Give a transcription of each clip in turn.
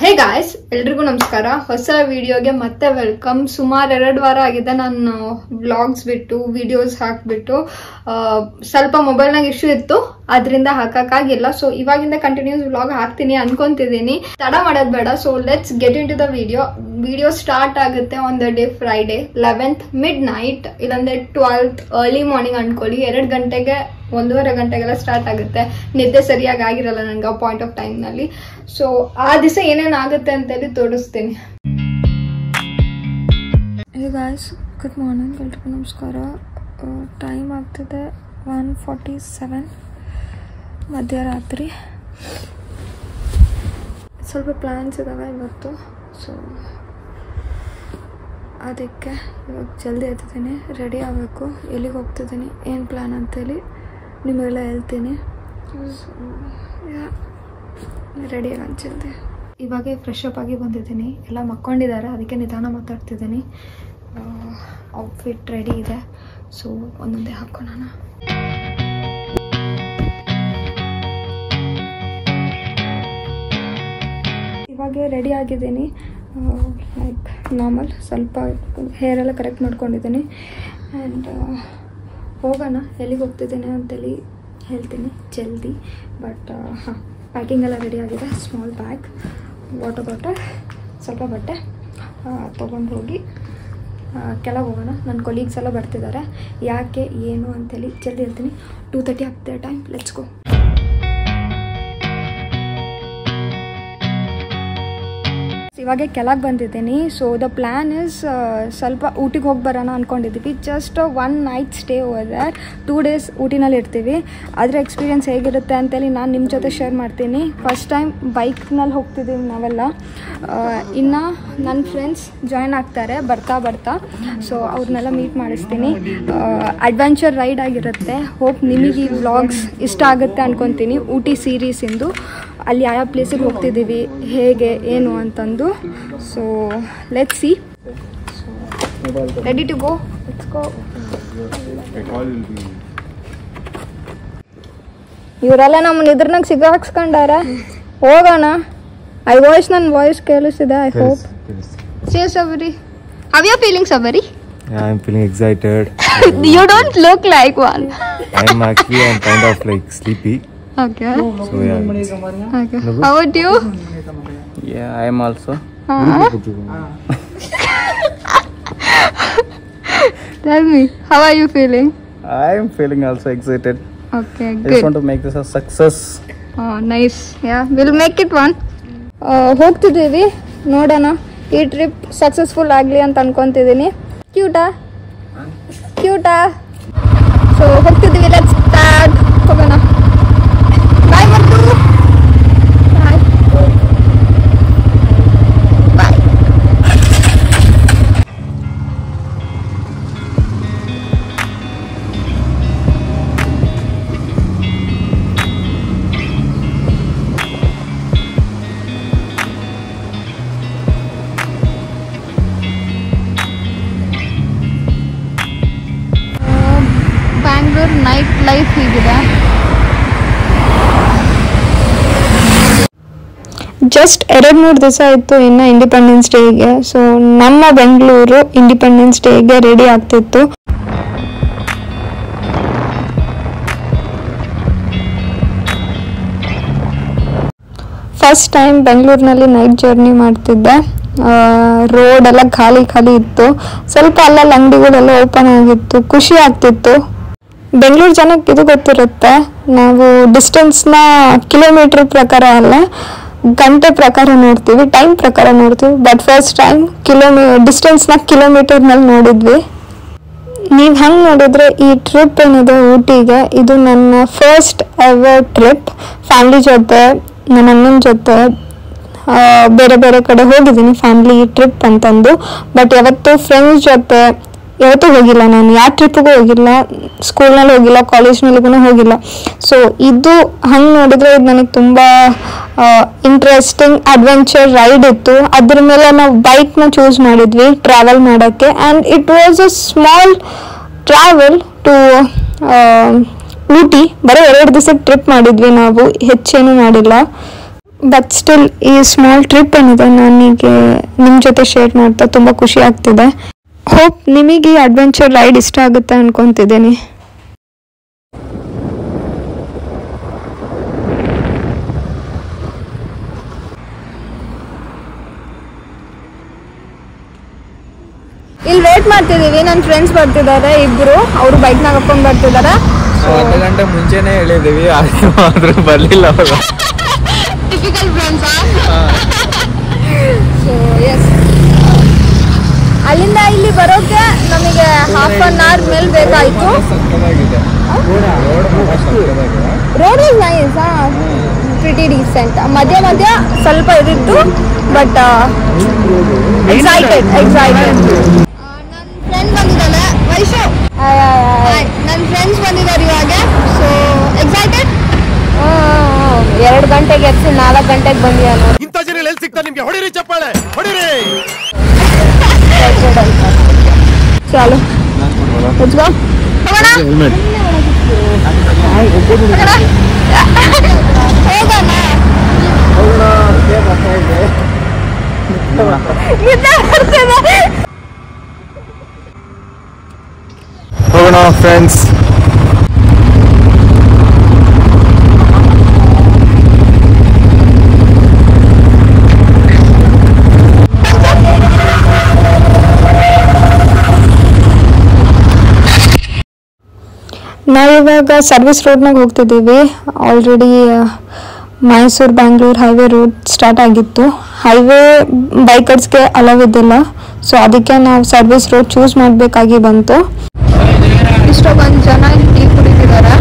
Hey guys ಎಲ್ರಿಗೂ ನಮಸ್ಕಾರ ಹೊಸ ವಿಡಿಯೋಗೆ ಮತ್ತೆ ವೆಲ್ಕಮ್ ಸುಮಾರು ಎರಡು ವಾರ ಆಗಿದೆ ನಾನು ವ್ಲಾಗ್ಸ್ ಬಿಟ್ಟು ವಿಡಿಯೋಸ್ ಹಾಕ್ಬಿಟ್ಟು ಆ, ಸ್ವಲ್ಪ ಮೊಬೈಲ್ನಾಗ ಇಶ್ಯೂ ಇತ್ತು ಅದರಿಂದ ಹಾಕಕ್ಕಾಗಿಲ್ಲ ಸೊ ಇವಾಗಿಂದ ಕಂಟಿನ್ಯೂಸ್ ವ್ಲಾಗ್ ಹಾಕ್ತೀನಿ ಅನ್ಕೊಂತಿದ್ದೀನಿ ತಡ ಮಾಡೋದು ಬೇಡ so let's get in to the video video start ಆಗುತ್ತೆ on the day Friday eleventh midnight ಇಲ್ಲಾಂದ್ರೆ ಟ್ವೆಲ್ತ್ ಅರ್ಲಿ ಮಾರ್ನಿಂಗ್ ಅನ್ಕೊಳ್ಳಿ ಎರಡು ಗಂಟೆಗೆ ಒಂದೂವರೆ ಗಂಟೆಗೆಲ್ಲ ಸ್ಟಾರ್ಟ್ ಆಗುತ್ತೆ ನಿದ್ದೆ ಸರಿಯಾಗಿ ಆಗಿರಲ್ಲ ನನಗೆ ಆ ಪಾಯಿಂಟ್ ಆಫ್ ಟೈಮ್ನಲ್ಲಿ ಸೊ ಆ ದಿವಸ ಏನೇನು ಆಗುತ್ತೆ ಅಂತೇಳಿ ತೋರಿಸ್ತೀನಿ ಹೇ ಗಾಯ್ಸ್ ಗುಡ್ ಮಾರ್ನಿಂಗ್ ಎಲ್ರಿಗೂ ನಮಸ್ಕಾರ ಟೈಮ್ ಆಗ್ತಿದೆ ಒನ್ ಫಾರ್ಟಿ ಸೆವೆನ್ ಮಧ್ಯರಾತ್ರಿ ಸ್ವಲ್ಪ ಪ್ಲ್ಯಾನ್ಸ್ ಇದ್ದಾವೆ ಇವತ್ತು ಸೊ ಅದಕ್ಕೆ ಇವಾಗ ಜಲ್ದಿ ಎತ್ತಿದ್ದೀನಿ ರೆಡಿ ಆಗಬೇಕು ಎಲ್ಲಿಗೆ ಹೋಗ್ತಿದ್ದೀನಿ ಏನು ಪ್ಲ್ಯಾನ್ ಅಂತೇಳಿ ನಿಮಗೆಲ್ಲ ಹೇಳ್ತೀನಿ ಸೊ ರೆಡಿ ಆಗ ಜಲ್ದಿ ಇವಾಗೆ ಫ್ರೆಶ್ ಅಪ್ ಆಗಿ ಬಂದಿದ್ದೀನಿ ಎಲ್ಲ ಮಕ್ಕೊಂಡಿದ್ದಾರೆ ಅದಕ್ಕೆ ನಿಧಾನ ಮಾತಾಡ್ತಿದ್ದೀನಿ ಔಟ್ಫಿಟ್ ರೆಡಿ ಇದೆ ಸೊ ಒಂದೊಂದೇ ಹಾಕ್ಕೊಳ್ಳೋಣ ಇವಾಗೆ ರೆಡಿ ಆಗಿದ್ದೀನಿ ಲೈಕ್ ನಾರ್ಮಲ್ ಸ್ವಲ್ಪ ಹೇರ್ ಎಲ್ಲ ಕರೆಕ್ಟ್ ಮಾಡ್ಕೊಂಡಿದ್ದೀನಿ ಆ್ಯಂಡ್ ಹೋಗೋಣ ಎಲ್ಲಿಗೆ ಹೋಗ್ತಿದ್ದೀನಿ ಅಂತೇಳಿ ಹೇಳ್ತೀನಿ ಜಲ್ದಿ ಬಟ್ ಹಾಂ ಪ್ಯಾಕಿಂಗ್ ಎಲ್ಲ ರೆಡಿ ಆಗಿದೆ ಸ್ಮಾಲ್ ಬ್ಯಾಗ್ ವಾಟರ್ ಬಾಟಲ್ ಸ್ವಲ್ಪ ಬಟ್ಟೆ ತೊಗೊಂಡು ಹೋಗಿ ಕೆಳಗೆ ಹೋಗೋಣ ನನ್ನ ಕೊಲೀಗ್ಸ್ ಎಲ್ಲ ಬರ್ತಿದ್ದಾರೆ ಯಾಕೆ ಏನು ಅಂತೇಳಿ ಜಲ್ದಿ ಹೇಳ್ತೀನಿ ಟೂ ತರ್ಟಿ ಆಗ್ತಿದೆ ಟೈಮ್ ಲೆಟ್ಸ್ ಗೋ ಇವಾಗೆ ಕೆಳಗೆ ಬಂದಿದ್ದೀನಿ ಸೊ ದ ಪ್ಲ್ಯಾನ್ ಇಸ್ ಸ್ವಲ್ಪ ಊಟಿಗೆ ಹೋಗಿ ಬರೋಣ ಅಂದ್ಕೊಂಡಿದ್ದೀವಿ just one night stay other two days ಊಟಿನಲ್ಲಿ ಇರ್ತೀವಿ ಅದರ ಎಕ್ಸ್ಪೀರಿಯನ್ಸ್ ಹೇಗಿರುತ್ತೆ ಅಂತೇಳಿ ನಾನು ನಿಮ್ಮ ಜೊತೆ ಶೇರ್ ಮಾಡ್ತೀನಿ ಫಸ್ಟ್ ಟೈಮ್ ಬೈಕ್ನಲ್ಲಿ ಹೋಗ್ತಿದ್ದೀವಿ ನಾವೆಲ್ಲ ಇನ್ನು ನನ್ನ ಫ್ರೆಂಡ್ಸ್ ಜಾಯ್ನ್ ಆಗ್ತಾರೆ ಬರ್ತಾ ಬರ್ತಾ ಸೊ ಅವ್ರನ್ನೆಲ್ಲ ಮೀಟ್ ಮಾಡಿಸ್ತೀನಿ ಅಡ್ವೆಂಚರ್ ರೈಡ್ ಆಗಿರುತ್ತೆ ಹೋಪ್ ನಿಮಗೆ ಈ ವ್ಲಾಗ್ಸ್ ಇಷ್ಟ ಆಗುತ್ತೆ ಅನ್ಕೊತೀನಿ ಊಟಿ ಸೀರೀಸಿಂದು ಅಲ್ಲಿ ಯಾವ ಪ್ಲೇಸಿಗೆ ಹೋಗ್ತಿದ್ದೀವಿ ಹೇಗೆ ಏನು ಅಂತಂದು so let see ready to go let's go ಇವರೆಲ್ಲ ನಮ್ಮನ್ನ ಇದ್ರನಾಗ ಸಿಗಾಕ್ಸ್ಕೊಂಡಾರ ಹೋಗೋಣ ಐ ವಾಯ್ಸ್ ನನ್ನ ವಾಯ್ಸ್ ಕೇಳಿಸಿದೆ I hope say Sabari how you feeling Sabari Yeah, I'm feeling excited. You don't look like one I'm actually I'm kind of like sleepy. Okay So yeah. Okay how would you Yeah, I am also. Tell me how are you feeling I am feeling also excited. Okay I just good want to make this a success. Nice yeah will make it one ಹೋಗ್ತಿದ್ದೀವಿ ನೋಡೋಣ ಈ trip ಸಕ್ಸಸ್ಫುಲ್ ಆಗಲಿ ಅಂತ ಅನ್ಕೊಂತಿದ್ದೀನಿ ಕ್ಯೂಟಾ ಕ್ಯೂಟಾ so ಹೋಗ್ತಿದ್ದೀವಿ ಲೆಟ್ಸ್ ಸ್ಟಾರ್ಟ್ ಹೋಗೋಣ ಬಾಯ್ ಮತ್ತು bye bye Bangalore nightlife ಹೀಗಿದೆ ಜಸ್ಟ್ ಎರಡು ಮೂರು ದಿವಸ ಆಯಿತು ಇನ್ನು ಇಂಡಿಪೆಂಡೆನ್ಸ್ ಡೇಗೆ ಸೊ ನಮ್ಮ ಬೆಂಗಳೂರು ಇಂಡಿಪೆಂಡೆನ್ಸ್ ಡೇಗೆ ರೆಡಿ ಆಗ್ತಿತ್ತು ಫಸ್ಟ್ ಟೈಮ್ ಬೆಂಗಳೂರಿನಲ್ಲಿ ನೈಟ್ ಜರ್ನಿ ಮಾಡ್ತಿದ್ದೆ ರೋಡ್ ಎಲ್ಲ ಖಾಲಿ ಖಾಲಿ ಇತ್ತು ಸ್ವಲ್ಪ ಅಲ್ಲಲ್ಲಿ ಅಂಗಡಿಗಳೆಲ್ಲ ಓಪನ್ ಆಗಿತ್ತು ಖುಷಿ ಆಗ್ತಿತ್ತು ಬೆಂಗಳೂರು ಜನಕ್ಕೆ ಇದು ಗೊತ್ತಿರುತ್ತೆ ನಾವು ಡಿಸ್ಟೆನ್ಸ್ನ ಕಿಲೋಮೀಟರ್ ಪ್ರಕಾರ ಅಲ್ಲ ಗಂಟೆ ಪ್ರಕಾರ ನೋಡ್ತೀವಿ ಟೈಮ್ ಪ್ರಕಾರ ನೋಡ್ತೀವಿ ಬಟ್ ಫಸ್ಟ್ ಟೈಮ್ ಕಿಲೋಮೀ ಡಿಸ್ಟೆನ್ಸ್ನ ಕಿಲೋಮೀಟರ್ನಲ್ಲಿ ನೋಡಿದ್ವಿ ನೀವು ಹಂಗೆ ನೋಡಿದ್ರೆ ಈ ಟ್ರಿಪ್ ಏನಿದೆ ಊಟಿಗೆ ಇದು ನನ್ನ ಫಸ್ಟ್ ಎವರ್ ಟ್ರಿಪ್ ಫ್ಯಾಮ್ಲಿ ಜೊತೆ ನನ್ನ ಅಣ್ಣನ ಜೊತೆ ಆ, ಬೇರೆ ಬೇರೆ ಕಡೆ ಹೋಗಿದ್ದೀನಿ ಫ್ಯಾಮ್ಲಿ ಟ್ರಿಪ್ ಅಂತಂದು ಬಟ್ ಯಾವತ್ತೂ ಫ್ರೆಂಡ್ಸ್ ಜೊತೆ ಯಾವತ್ತೂ ಹೋಗಿಲ್ಲ ನಾನು ಯಾವ ಟ್ರಿಪ್ಗೂ ಹೋಗಿಲ್ಲ ಸ್ಕೂಲ್ನಲ್ಲಿ ಹೋಗಿಲ್ಲ ಕಾಲೇಜ್ನಲ್ಲಿಗೂ ಹೋಗಿಲ್ಲ ಸೊ ಇದು ಹಂಗೆ ನೋಡಿದ್ರೆ ಇದು ನನಗೆ ತುಂಬ ಇಂಟ್ರೆಸ್ಟಿಂಗ್ ಅಡ್ವೆಂಚರ್ ರೈಡ್ ಇತ್ತು ಅದ್ರ ಮೇಲೆ ನಾವು ಬೈಕ್ನ ಚೂಸ್ ಮಾಡಿದ್ವಿ ಟ್ರಾವೆಲ್ ಮಾಡೋಕ್ಕೆ and it was a small travel to Ooty ಬರೀ ಎರಡು ದಿವಸಕ್ಕೆ ಟ್ರಿಪ್ ಮಾಡಿದ್ವಿ ನಾವು ಹೆಚ್ಚೇನು ಮಾಡಿಲ್ಲ ಬಟ್ ಸ್ಟಿಲ್ ಈ ಸ್ಮಾಲ್ ಟ್ರಿಪ್ ಏನಿದೆ ನನಗೆ ನಿಮ್ಮ ಜೊತೆ ಶೇರ್ ಮಾಡ್ತಾ ತುಂಬ ಖುಷಿ ಆಗ್ತಿದೆ ಹೋಪ್ ನಿಮಗೆ ಈ ಅಡ್ವೆಂಚರ್ ರೈಡ್ ಇಷ್ಟ ಆಗುತ್ತೆ ಅನ್ಕೊತಿದ್ದೀನಿ ಇಲ್ಲಿ ವೇಟ್ ಮಾಡ್ತಿದೀವಿ ನನ್ನ ಫ್ರೆಂಡ್ಸ್ ಬರ್ತಿದ್ದಾರೆ ಇಬ್ರು ಅವರು ಬೈಕ್ನಾಗ ಹಾಕೊಂಡ್ ಬರ್ತಿದ್ದಾರೆ ಒಂದು ಗಂಟೆ ಮುಂಚೆನೆ ಹೇಳಿದೀವಿ ಆದ್ರೂ ಬರ್ಲಿಲ್ಲ ಅವರು ಟಿಪಿಕಲ್ ಫ್ರೆಂಡ್ಸ್ ಸೊ ಎಸ್ ಅಲ್ಲಿಂದ ಇಲ್ಲಿ ಬರೋಕೆ ನಮಗೆ ಹಾಫ್ ಅನ್ ಅವರ್ ಮೇಲೆ ಬೇಕಾಯಿತು ಸಕ್ಕದಾಗಿದೆ ರೋಡ್ ಸಕ್ಕದಾಗಿದೆ road is nice pretty decent ಮಧ್ಯ ಮಧ್ಯ ಸ್ವಲ್ಪ ಇದಿತ್ತು ಬಟ್ ಎಕ್ಸೈಟೆಡ್ ಎಕ್ಸೈಟೆಡ್ ನನ್ನ ಫ್ರೆಂಡ್ ಬಂದಿದ್ದಾಳೆ ವೈಶು ನನ್ನ ಫ್ರೆಂಡ್ಸ್ ಬಂದಿದ್ದಾರೆ ಇವಾಗ ಸೊ ಎಕ್ಸೈಟೆಡ್ ಎರಡು ಗಂಟೆಗೆ ಎದ್ದು ನಾಲ್ಕು ಗಂಟೆಗೆ ಬಂದಿದ್ದಾನು ಇಂಥ ಜನ ಎಲ್ಲಿ ಸಿಗ್ತಾರೆ ನಿಮ್ಗೆ ಹೊಡಿರಿ ಚಪ್ಪಾಳೆ ಹೊಡಿರಿ ಚಲೋ ಲೆಟ್ಸ್ ಗೋ ಹೋಗೋಣ ಹೆಲ್ಮೆಟ್ ಹೋಗೋಣ ಫ್ರೆಂಡ್ಸ್ ನಾವಿವಾಗ ಸರ್ವಿಸ್ ರೋಡ್ನಾಗ ಹೋಗ್ತಿದ್ದೀವಿ already Mysuru Bangalore highway road start ಆಗಿತ್ತು ಹೈವೇ ಬೈಕರ್ಸ್ಗೆ ಅಲವ್ ಇದ್ದಿಲ್ಲ ಸೊ ಅದಕ್ಕೆ ನಾವು ಸರ್ವಿಸ್ ರೋಡ್ ಚೂಸ್ ಮಾಡಬೇಕಾಗಿ ಬಂತು ಇಷ್ಟೊಂದು ಜನ ಟೀ ಕುಡಿತಿದ್ದಾರೆ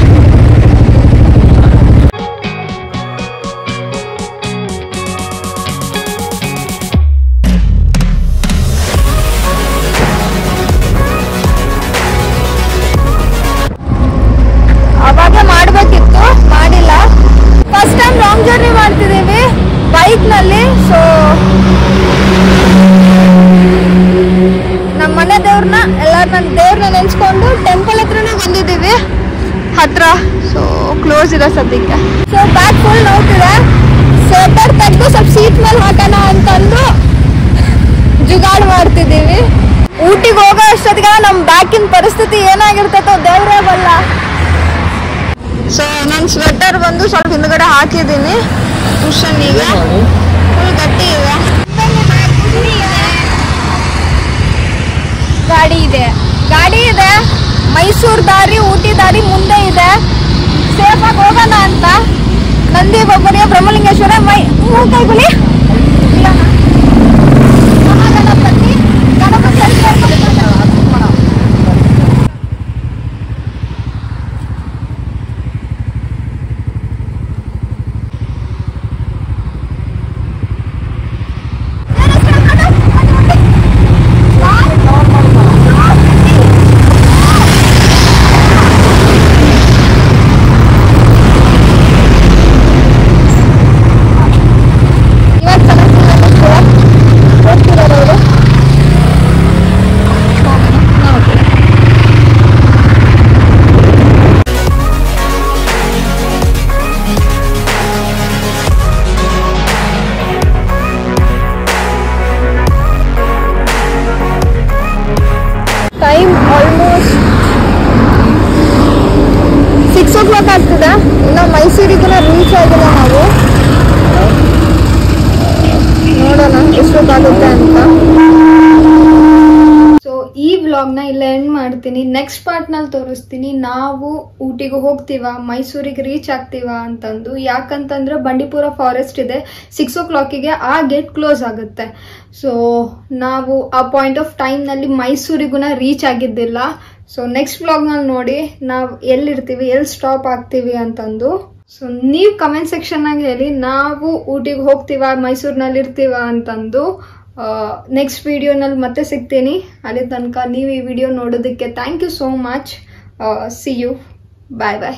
ಅವಾಗ ಮಾಡಬೇಕಿತ್ತು ಮಾಡಿಲ್ಲ ಫಸ್ಟ್ ಟೈಮ್ ಲಾಂಗ್ ಜರ್ನಿ ಮಾಡ್ತಿದ್ದೀವಿ ಬೈಕ್ನಲ್ಲಿ ಸೊ ನಮ್ಮ ಮನೆ ದೇವ್ರನ್ನ ಎಲ್ಲರೂ ನನ್ನ ದೇವ್ರನ್ನ ನೆನ್ಸ್ಕೊಂಡು ಟೆಂಪಲ್ ಹತ್ರನೇ ಬಂದಿದ್ದೀವಿ ಹತ್ರ ಸೊ ಕ್ಲೋಸ್ ಇದೆ ಸದ್ಯಕ್ಕೆ ಸೊ ಬ್ಯಾಕ್ ಫುಲ್ ನೋಡ್ತಿದೆ ಸ್ವೆಟರ್ ತೆಗೆದು ಸ್ವಲ್ಪ ಸೀಟ್ ಮೇಲೆ ಹಾಕೋಣ ಅಂತಂದು ಜುಗಾಡ್ ಮಾಡ್ತಿದ್ದೀವಿ ಊಟಿಗೆ ಹೋಗೋ ಅಷ್ಟೊತ್ತಿಗೆ ನಮ್ಮ ಬ್ಯಾಕಿನ ಪರಿಸ್ಥಿತಿ ಏನಾಗಿರ್ತೈತೋ ದೇವ್ರೇ ಬಲ್ಲ ಸೊ ನನ್ನ ಸ್ವೆಟರ್ ಬಂದು ಸ್ವಲ್ಪ ಹಿಂದ್ಗಡೆ ಹಾಕಿದ್ದೀನಿ ಕುಷನ್ ಈಗ ಫುಲ್ ಗಟ್ಟಿ ಇದೆ ಗಾಡಿ ಇದೆ ಗಾಡಿ ಇದೆ ಮೈಸೂರು ದಾರಿ ಊಟಿ ದಾರಿ ಮುಂದೆ ಇದೆ ಸೇಫಾಗಿ ಹೋಗೋಣ ಅಂತ ನಂದಿ ಬೊಬ್ಬರಿಯ ಬ್ರಹ್ಮಲಿಂಗೇಶ್ವರ ಮೈ ಮೂರು ಕೈಗುಳಿ ಇಲ್ಲಣ್ಣ. ಮಹಾಗಣಪತಿ ಗಣಪತಿ ಅಂತ ಹೇಳ್ಕೊಂಡು ಇವಾಗ ಚೆನ್ನಾಗಿ ಹೋಗ್ತಿದ್ದಾರೆ ಅವರು time almost six o'clock ಆಗ್ತದೆ ಇನ್ನು ಮೈಸೂರಿಗೂ ರೀಚ್ ಆಗಿಲ್ಲ ನಾವು ನೋಡೋಣ ಎಷ್ಟೊತ್ತಾಗುತ್ತೆ ಅಂತ ಸೊ ಈ ವ್ಲಾಗ್ನ ಇಲ್ಲ ಎಂಡ್ ಮಾಡ್ತೀನಿ ನೆಕ್ಸ್ಟ್ ಪಾರ್ಟ್ನಲ್ಲಿ ತೋರಿಸ್ತೀನಿ ನಾವು ಊಟಿಗೆ ಹೋಗ್ತೀವ ಮೈಸೂರಿಗೆ ರೀಚ್ ಆಗ್ತೀವ ಅಂತಂದು ಯಾಕಂತಂದ್ರೆ ಬಂಡೀಪುರ ಫಾರೆಸ್ಟ್ ಇದೆ ಸಿಕ್ಸ್ ಓ ಕ್ಲಾಕಿಗೆ ಆ ಗೇಟ್ ಕ್ಲೋಸ್ ಆಗುತ್ತೆ ಸೊ ನಾವು ಆ ಪಾಯಿಂಟ್ ಆಫ್ ಟೈಮ್ನಲ್ಲಿ ಮೈಸೂರಿಗೂ ರೀಚ್ ಆಗಿದ್ದಿಲ್ಲ ಸೊ ನೆಕ್ಸ್ಟ್ ವ್ಲಾಗ್ನಲ್ಲಿ ನೋಡಿ ನಾವು ಎಲ್ಲಿರ್ತೀವಿ ಎಲ್ಲಿ ಸ್ಟಾಪ್ ಆಗ್ತೀವಿ ಅಂತಂದು ಸೊ ನೀವು ಕಮೆಂಟ್ ಸೆಕ್ಷನ್ನಾಗ ಹೇಳಿ ನಾವು ಊಟಿಗೆ ಹೋಗ್ತೀವ ಮೈಸೂರಿನಲ್ಲಿ ಇರ್ತೀವ ಅಂತಂದು ನೆಕ್ಸ್ಟ್ ವಿಡಿಯೋನಲ್ಲಿ ಮತ್ತೆ ಸಿಗ್ತೀನಿ ಅಲ್ಲಿ ತನಕ ನೀವು ಈ ವಿಡಿಯೋ ನೋಡೋದಕ್ಕೆ thank you so much see you bye bye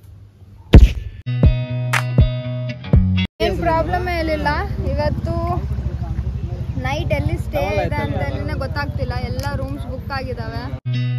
ಏನು ಪ್ರಾಬ್ಲಮ್ ಏನಿಲ್ಲ ಇವತ್ತು ನೈಟ್ ಎಲ್ಲಿ ಸ್ಟೇ ಇದೆ ಅಂತ ಗೊತ್ತಾಗ್ತಿಲ್ಲ ಎಲ್ಲ ರೂಮ್ಸ್ ಬುಕ್ ಆಗಿದಾವೆ